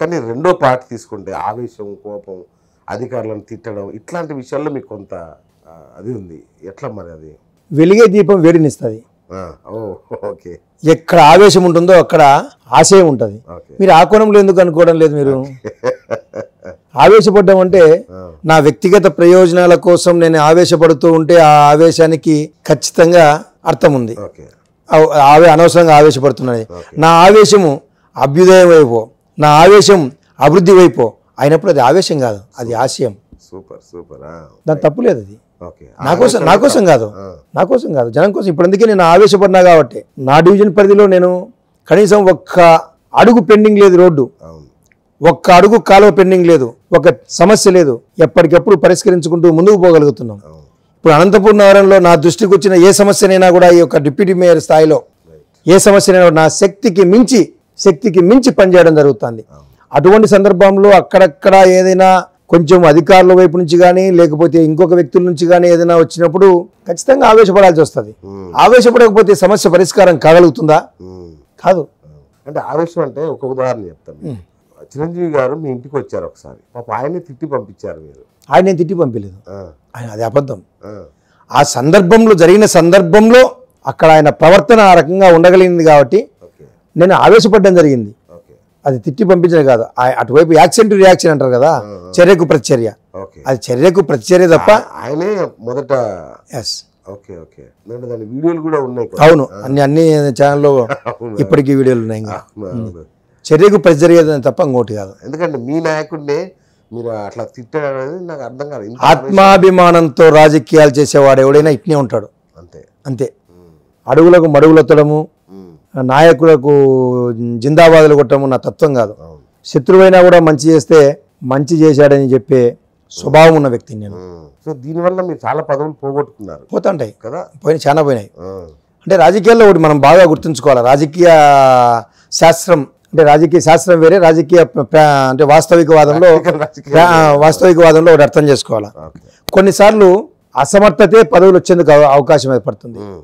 కానీ రెండో పార్ట్ తీసుకుంటే ఆవేశం కోపం అధికారులను తిట్టడం ఇట్లాంటి విషయాల్లో మీకు కొంత ఆ, అది ఉంది ఎట్లా మరి అది వెలిగే దీపం వేడినిస్తుంది ఆ, ఓ ఓకే ఎక్కడ ఆవేశం ఉంటుందో అక్కడ ఆశయం ఉంటుంది ఓకే మీరు ఆ కోణంలో ఎందుకు అనుకోవడం లేదు మీరు ఆవేశపడ్డం అంటే ఆ, నా వ్యక్తిగత ప్రయోజనాల కోసం నేను ఆవేశపడుతూ ఉంటే ఆ ఆవేశానికి ఖచ్చితంగా అర్థం ఉంది ఓకే ఆ- ఆవే అనవసరంగా ఆవేశపడుతున్నది నా ఆవేశము అభ్యుదయం వైపో నా ఆవేశం అభివృద్ధి వైపో అయినప్పుడు అది ఆవేశం కాదు అది ఆశయం సూపర్ సూపర్ ఆ, దాని తప్పు లేదు అది ఓకే నా కోసం నా కోసం కాదు ఆ, నా కోసం కాదు జనం కోసం ఇప్పుడు అందుకే నేను ఆవేశపడినా కాబట్టి నా డివిజన్ పరిధిలో నేను కనీసం ఒక్క అడుగు పెండింగ్ లేదు రోడ్డు అవును ఒక్క అడుగు కాలువ పెండింగ్ లేదు ఒక సమస్య లేదు ఎప్పటికెప్పుడు పరిష్కరించుకుంటూ ముందుకు పోగలుగుతున్నాం అవును ఇప్పుడు అనంతపురం నగరంలో నా దృష్టికి వచ్చిన ఏ సమస్యనైనా కూడా ఈ యొక్క డిప్యూటీ మేయర్ స్థాయిలో రైట్ ఏ సమస్యనైనా కూడా నా శక్తికి మించి శక్తికి మించి పనిచేయడం జరుగుతుంది అటువంటి సందర్భంలో అక్కడక్కడ ఏదైనా కొంచెం అధికారుల వైపు నుంచి కానీ లేకపోతే ఇంకొక వ్యక్తుల నుంచి కానీ ఏదైనా వచ్చినప్పుడు ఖచ్చితంగా ఆవేశపడాల్సి వస్తుంది ఉమ్, ఆవేశపడకపోతే సమస్య పరిష్కారం కాగలుగుతుందా ఉమ్. కాదు అంటే ఆవేశం అంటే ఒక ఉదాహరణ చెప్తాను చిరంజీవి గారు మీ ఇంటికి వచ్చారు ఒకసారి పాప ఆయన్ని తిట్టి పంపించారు మీరు ఆయన నేను తిట్టి పంపించలేదు ఆ, ఆయన అది అబద్ధం ఆ, ఆ సందర్భంలో జరిగిన సందర్భంలో అక్కడ ఆయన ప్రవర్తన ఆ రకంగా ఉండగలిగింది కాబట్టి ఓకే నేను ఆవేశపడడం జరిగింది ఓకే అది తిట్టి పంపించడం కాదు ఆ- అటువైపు యాక్షన్ టు రియాక్షన్ అంటారు కదా చర్యకు ప్రతిచర్య ఓకే అది చర్యకు ప్రతిచర్య తప్ప ఆయనే మొదట ఎస్ ఓకే ఓకే నేను దాని వీడియోలు కూడా ఉన్నాయి కదా. అవును అన్ని అన్ని ఛానల్లో అవును, ఇప్పటికీ వీడియోలు ఉన్నాయి ఇంకా అవును, అవును. చర్యకు ప్రతిచర్య తప్ప ఇంకోటి కాదు ఎందుకంటే మీ నాయకుడినే మీరు అట్లా తిట్టడం అనేది నాకు అర్థం కాదు ఇంత ఆత్మాభిమానంతో రాజకీయాలు చేసేవాడు ఎవడైనా ఇట్నే ఉంటాడు అంతే అంతే ఉమ్, అడుగులకు మడుగులెత్తడము ఉమ్, నాయకులకు జిందాబాదులు కొట్టడము నా తత్వం కాదు అవును శత్రువైనా కూడా మంచి చేస్తే మంచి చేశాడని చెప్పే స్వభావం ఉన్న వ్యక్తిని నేను ఉమ్. సో దీనివల్ల మీరు చాలా పదవులు పోగొట్టుకున్నారు పోతుంటాయి కదా పోయిన చాలా పోయినాయి ఆ, అంటే రాజకీయాల్లో ఒకటి మనం బాగా గుర్తుంచుకోవాలి రాజకీయ శాస్త్రం అంటే రాజకీయ శాస్త్రం వేరే రాజకీయ ప్ర- ప్ర- అంటే వాస్తవికవాదంలో రాజకీయ ప్ర- వాస్తవికవాదంలో ఒకటి అర్థం చేసుకోవాలి ఓకే కొన్నిసార్లు అసమర్థతే పదవులు వచ్చేందుకు అవ- అవకాశం ఏర్పడుతుంది ఉమ్,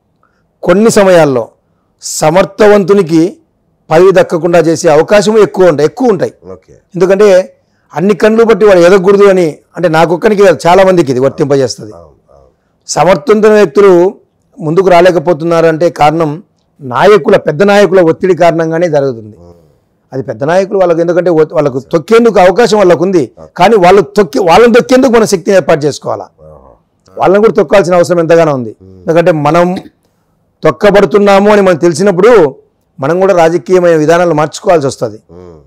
కొన్ని సమయాల్లో సమర్థవంతునికి పదవి దక్కకుండా చేసే అవకాశం ఎక్కువ ఉంటాయి ఎక్కువ ఉంటాయి ఓకే ఎందుకంటే అన్ని కళ్ళు బట్టి వాడు ఎదగకూడదు అని అంటే నాకొక్కనికి కాదు, చాలా మందికి ఇది వర్తింపజేస్తుంది అవును అవును సమర్థవంతుల వ్యక్తులు ముందుకు రాలేకపోతున్నారు అంటే కారణం నాయకుల పెద్ద నాయకుల ఒత్తిడి కారణంగానే జరుగుతుంది ఉమ్, అది పెద్ద నాయకులు వాళ్ళకి ఎందుకంటే ఒ- వాళ్ళకు తొక్కేందుకు అవకాశం వాళ్ళకు ఉంది కానీ వాళ్ళు తొక్కి వాళ్ళని తొక్కేందుకు మన శక్తిని ఏర్పాటు చేసుకోవాలా ఓహో. వాళ్ళని కూడా తొక్కాల్సిన అవసరం ఎంతగానో ఉంది ఎందుకంటే మనం తొక్కబడుతున్నాము అని మనకు తెలిసినప్పుడు మనం కూడా రాజకీయమైన విధానాలు మార్చుకోవాల్సి వస్తుంది ఉమ్,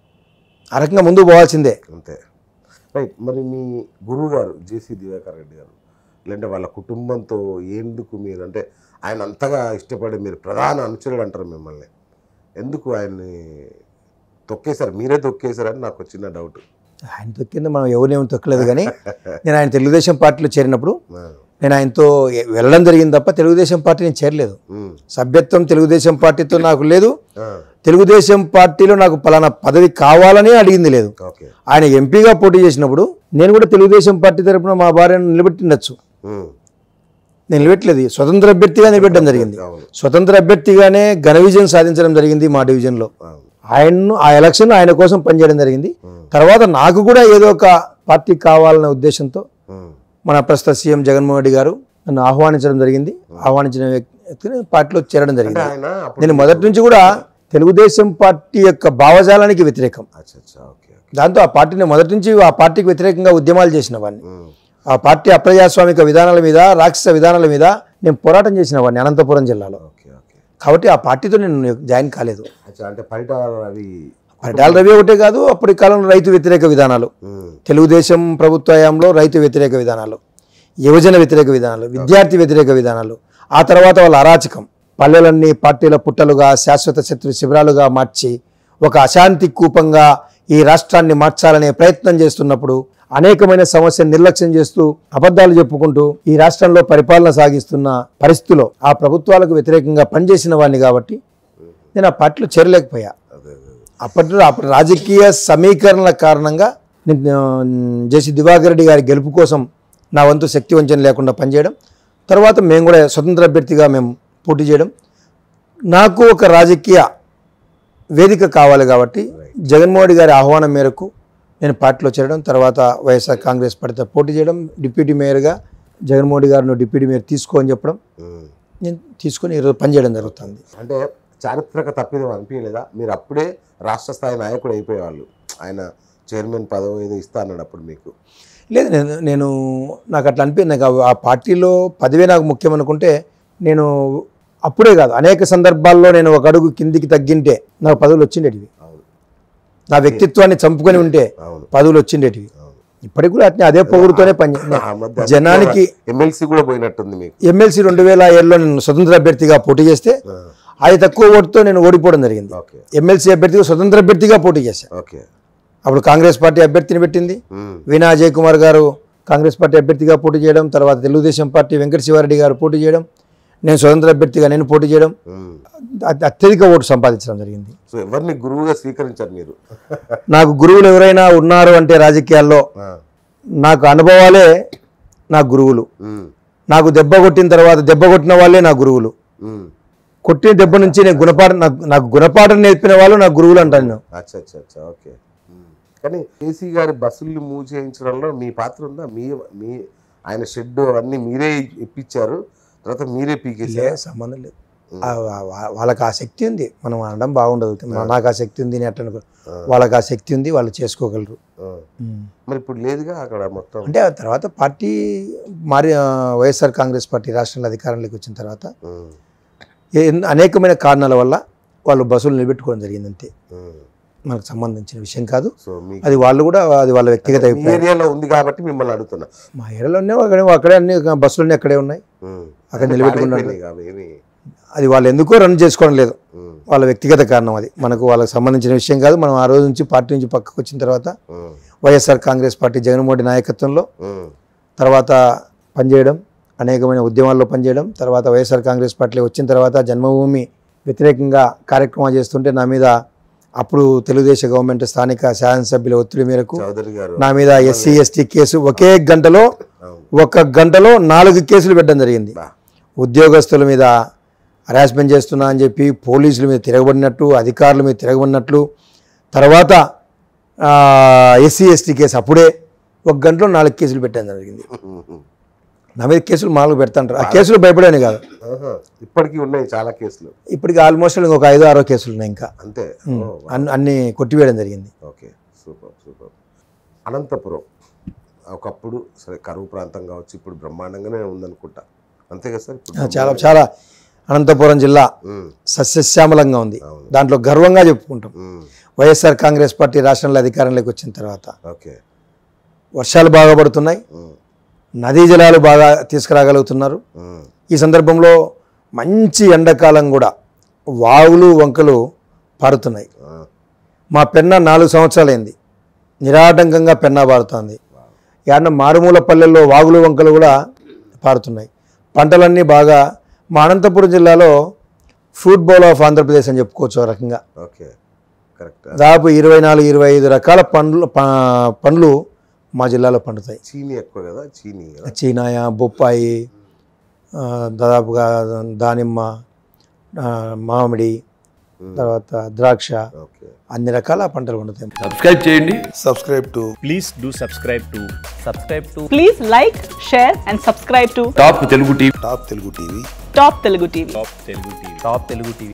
ఆ రకంగా ముందుకు పోవాల్సిందే అంతే రైట్ మరి మీ గురువు గారు జేసీ దివాకర్ రెడ్డి గారు లేదంటే వాళ్ళ కుటుంబంతో ఎందుకు మీరు అంటే ఆయన అంతగా ఇష్టపడే మీరు ప్రధాన అనుచరుడు అంటారు మిమ్మల్ని ఎందుకు ఆయన్ని తొక్కేశారు మీరే తొక్కేశారని నాకు ఒక చిన్న డౌట్ ఆయన తొక్కింది మనం ఎవరినేమి తొక్కలేదు కానీ నేను ఆయన తెలుగుదేశం పార్టీలో చేరినప్పుడు నేను ఆయనతో ఎ- వెళ్ళడం జరిగింది తప్ప తెలుగుదేశం పార్టీ నేను చేరలేదు సభ్యత్వం తెలుగుదేశం పార్టీతో నాకు లేదు తెలుగుదేశం పార్టీలో నాకు పలానా పదవి కావాలని అడిగింది లేదు ఓకే ఆయన ఎంపీగా పోటీ చేసినప్పుడు నేను కూడా తెలుగుదేశం పార్టీ తరపున మా భార్యను నిలబెట్టిండొచ్చు నేను నిలబెట్టలేదు స్వతంత్ర అభ్యర్థిగా నిలబెట్టడం జరిగింది అవును స్వతంత్ర అభ్యర్థిగానే ఘన విజయం సాధించడం జరిగింది మా డివిజన్లో అవును ఆయన్ను ఆ ఎలక్షన్ ఆయన కోసం పనిచేయడం జరిగింది ఉమ్, తర్వాత నాకు కూడా ఏదో ఒక పార్టీ కావాలనే ఉద్దేశంతో ఉమ్, మన ప్రస్తుత సీఎం జగన్మోహన్ రెడ్డి గారు నన్ను ఆహ్వానించడం జరిగింది ఆహ్వానించిన వ్యక్తిని పార్టీలో చేరడం అంటే జరిగింది ఆయన అప్పుడు నేను మొదటి నుంచి కూడా తెలుగుదేశం పార్టీ యొక్క భావజాలానికి వ్యతిరేకం అచ్చా అచ్చా ఓకే ఓకే దాంతో ఆ పార్టీని మొదటి నుంచి ఆ పార్టీకి వ్యతిరేకంగా ఉద్యమాలు చేసిన వాడిని ఉమ్, ఆ పార్టీ అప్రజాస్వామిక విధానాల మీద రాక్షస విధానాల మీద నేను పోరాటం చేసిన వాడిని అనంతపురం జిల్లాలో ఓకే ఓకే కాబట్టి ఆ పార్టీతో నేను జాయిన్ కాలేదు అచ్చా అంటే పరిటాలు అవి పరిటాల రవి ఒకటే కాదు అప్పటి కాలంలో రైతు వ్యతిరేక విధానాలు ఉమ్, తెలుగుదేశం ప్రభుత్వ హయాంలో రైతు వ్యతిరేక విధానాలు యువజన వ్యతిరేక విధానాలు విద్యార్థి వ్యతిరేక విధానాలు ఆ తర్వాత వాళ్ళ అరాచకం పల్లెలన్నీ పార్టీల పుట్టలుగా శాశ్వత శత్రు శిబిరాలుగా మార్చి ఒక అశాంతి కూపంగా ఈ రాష్ట్రాన్ని మార్చాలనే ప్రయత్నం చేస్తున్నప్పుడు అనేకమైన సమస్యను నిర్లక్ష్యం చేస్తూ అబద్ధాలు చెప్పుకుంటూ ఈ రాష్ట్రంలో పరిపాలన సాగిస్తున్న పరిస్థితిలో ఆ ప్రభుత్వాలకు వ్యతిరేకంగా పనిచేసిన వాడిని కాబట్టి నేను ఆ పార్టీలో చేరలేకపోయా అదే అదే అప్పట్లో అప్పుడు రాజకీయ సమీకరణల కారణంగా నేను జేసి దివాకర్ రెడ్డి గారి గెలుపు కోసం నా వంతు శక్తి వంచన లేకుండా పనిచేయడం తర్వాత మేము కూడా స్వతంత్ర అభ్యర్థిగా మేము పోటీ చేయడం నాకు ఒక రాజకీయ వేదిక కావాలి కాబట్టి రైట్ జగన్మోహన్ రెడ్డి గారి ఆహ్వానం మేరకు నేను పార్టీలో చేరడం తర్వాత వైఎస్ఆర్ కాంగ్రెస్ పార్టీతో పోటీ చేయడం డిప్యూటీ మేయర్గా జగన్మోహన్ రెడ్డి గారు నువ్వు డిప్యూటీ మేయర్ తీసుకో అని చెప్పడం ఉమ్. నేను తీసుకొని ఈరోజు పనిచేయడం జరుగుతుంది అంటే చారిత్రక తప్పిదం అనిపించలేదా మీరు అప్పుడే రాష్ట్ర స్థాయి నాయకుడు అయిపోయేవాళ్ళు ఆయన చైర్మన్ పదవి ఏదో ఇస్తా అన్నాడు అప్పుడు మీకు లేదు నేను నేను నాకు అట్లా అనిపించింది నాకు ఆ- ఆ పార్టీలో పదవే నాకు ముఖ్యం అనుకుంటే నేను అప్పుడే కాదు అనేక సందర్భాల్లో నేను ఒక అడుగు కిందికి తగ్గింటే నాకు పదవులు వచ్చిండేటివి అవును నా వ్యక్తిత్వాన్ని చంపుకొని ఉంటే అవును పదవులు వచ్చిండేటివి అవును ఇప్పటికి కూడా అట్నే అదే పొగుడుతోనే పని ఆ మధ్య జనానికి ఎమ్మెల్సీ కూడా పోయినట్టుంది మీకు ఎమ్మెల్సీ రెండు వేల ఏడులో నేను స్వతంత్ర అభ్యర్థిగా పోటీ చేస్తే ఆ, అది తక్కువ ఓటుతో నేను ఓడిపోవడం జరిగింది ఓకే ఎమ్మెల్సీ అభ్యర్థిగా స్వతంత్ర అభ్యర్థిగా పోటీ చేశాను ఓకే అప్పుడు కాంగ్రెస్ పార్టీ అభ్యర్థిని పెట్టింది ఉమ్, వీణా అజయ్ కుమార్ గారు కాంగ్రెస్ పార్టీ అభ్యర్థిగా పోటీ చేయడం తర్వాత తెలుగుదేశం పార్టీ వెంకట శివారెడ్డి గారు పోటీ చేయడం నేను స్వతంత్ర అభ్యర్థిగా నేను పోటీ చేయడం ఉమ్. అ- అత్యధిక ఓటు సంపాదించడం జరిగింది సో ఎవరిని గురువుగా స్వీకరించారు మీరు నాకు గురువులు ఎవరైనా ఉన్నారు అంటే రాజకీయాల్లో ఆ, నాకు అనుభవాలే నా గురువులు ఉమ్, నాకు దెబ్బ కొట్టిన తర్వాత దెబ్బ కొట్టిన వాళ్ళే నా గురువులు ఉమ్. కొట్టిన దెబ్బ నుంచి నేను గుణపాఠం నాకు నాకు గుణపాఠం నేర్పిన వాళ్ళు నా గురువులు అంటాను నేను అచ్చా అచ్చా అచ్చా ఓకే ఉమ్. కానీ కేసీ గారి బస్సుల్ని మూవ్ చేయించడంలో మీ పాత్ర ఉందా మీ మీ ఆయన షెడ్ అవన్నీ మీరే ఇప్పించారు తర్వాత మీరే లే పీకేసారు సంబంధం లేదు ఆ- ఆ- వా- వాళ్ళకి ఆ శక్తి ఉంది మనం అనడం బాగుండదు మా- నాకు ఆ శక్తి ఉంది అని అట్లా అనుకో వాళ్ళకి ఆ శక్తి ఉంది వాళ్ళు చేసుకోగలరు ఉమ్. మరి ఇప్పుడు లేదుగా అక్కడ మొత్తం అంటే ఆ తర్వాత పార్టీ మారి ఆ, వైఎస్ఆర్ కాంగ్రెస్ పార్టీ రాష్ట్రంలో అధికారంలోకి వచ్చిన తర్వాత ఉమ్, ఏ- అనేకమైన కారణాల వల్ల వాళ్ళు బస్సులు నిలబెట్టుకోవడం జరిగింది అంతే ఉమ్. మనకు సంబంధించిన విషయం కాదు సో మీ అది వాళ్ళు కూడా అది వాళ్ళ వ్యక్తిగత మీ అభిప్రాయం ఏరియాలో ఉంది కాబట్టి మిమ్మల్ని అడుగుతున్నా మా ఏరియాలోనే అక్కడే అక్కడే అన్ని బస్సులన్నీ అక్కడే ఉన్నాయి ఉమ్. అక్కడ నిలబెట్టుకున్నారు. పాడైపోయినాయి కాబట్టి ఏమీ అది వాళ్ళు ఎందుకో రన్ చేసుకోవడం లేదు ఉమ్, వాళ్ళ వ్యక్తిగత కారణం అది మనకు వాళ్ళకి సంబంధించిన విషయం కాదు మనం ఆ రోజు నుంచి పార్టీ నుంచి పక్కకు వచ్చిన తర్వాత ఉమ్, వైఎస్ఆర్ కాంగ్రెస్ పార్టీ జగన్మోహన్ రెడ్డి నాయకత్వంలో ఉమ్, తర్వాత పనిచేయడం అనేకమైన ఉద్యమాల్లో పనిచేయడం తర్వాత వైఎస్ఆర్ కాంగ్రెస్ పార్టీ వచ్చిన తర్వాత జన్మభూమి వ్యతిరేకంగా కార్యక్రమాలు చేస్తుంటే నా మీద అప్పుడు తెలుగుదేశం గవర్నమెంట్ స్థానిక శాసనసభ్యుల ఒత్తిడి మేరకు చౌదరి గారు నా మీద ఎస్సీ ఎస్టీ కేసు ఒకే గంటలో అవును. ఒక గంటలో నాలుగు కేసులు పెట్టడం జరిగింది బా. ఉద్యోగస్తుల మీద హరాస్మెంట్ చేస్తున్నా అని చెప్పి పోలీసుల మీద తిరగబడినట్టు అధికారుల మీద తిరగబడినట్లు తర్వాత ఎస్సీ ఎస్టీ కేసు అప్పుడే ఒక గంటలో నాలుగు కేసులు పెట్టడం జరిగింది ఉమ్, నా మీద కేసులు మామూలుగా పెడతాంటారు ఆ కేసులు భయపడేని కాదు ఆహా. ఇప్పటికీ ఉన్నాయి చాలా కేసులు ఇప్పటికి ఆల్మోస్ట్ ఇంకొక ఐదో ఆరో కేసులు ఉన్నాయి ఇంకా అంతే ఓ, అన్ని అన్ని కొట్టివేయడం జరిగింది ఓకే సూపర్ సూపర్ అనంతపురం ఒకప్పుడు సరే కరువు ప్రాంతం కావచ్చు ఇప్పుడు బ్రహ్మాండంగానే ఉందనుకుంటా అంతే కదా సార్ ఇప్పుడు ఆ, చాలా చాలా అనంతపురం జిల్లా ఉమ్, సస్యశ్యామలంగా ఉంది అవును. దాంట్లో గర్వంగా చెప్పుకుంటాం ఉమ్, వైఎస్ఆర్ కాంగ్రెస్ పార్టీ రాష్ట్రంలో అధికారంలోకి వచ్చిన తర్వాత ఓకే వర్షాలు బాగా పడుతున్నాయి ఉమ్, నదీ జలాలు బాగా తీసుకురాగలుగుతున్నారు ఉమ్, ఈ సందర్భంలో మంచి ఎండాకాలం కూడా వాగులు వంకలు పారుతున్నాయి ఆ, మా పెన్న నాలుగు సంవత్సరాలైంది నిరాటంకంగా పెన్నా పారుతుంది యాన్న మారుమూల పల్లెల్లో వాగులు వంకలు కూడా పారుతున్నాయి పంటలన్నీ బాగా మా అనంతపురం జిల్లాలో ఫ్రూట్ బౌల్ ఆఫ్ ఆంధ్రప్రదేశ్ అని చెప్పుకోవచ్చు ఒక రకంగా ఓకే కరెక్ట్ దాదాపు ఇరవై నాలుగు ఇరవై ఐదు రకాల పండ్లు ప- పండ్లు మా జిల్లాలో పండుతాయి చీనీ ఎక్కువ కదా చీనీ కదా చీనాయ బొప్పాయి ఆ, దాదాపుగా దానిమ్మ ఆ, మామిడి తర్వాత ద్రాక్ష ఓకే అన్ని రకాల పంటలు పండుతాయి సబ్స్క్రైబ్ చేయండి subscribe to please do subscribe to subscribe to Please like, share, and subscribe to top Telugu TV Top Telugu TV. Top Telugu TV. top telugu tv top telugu tv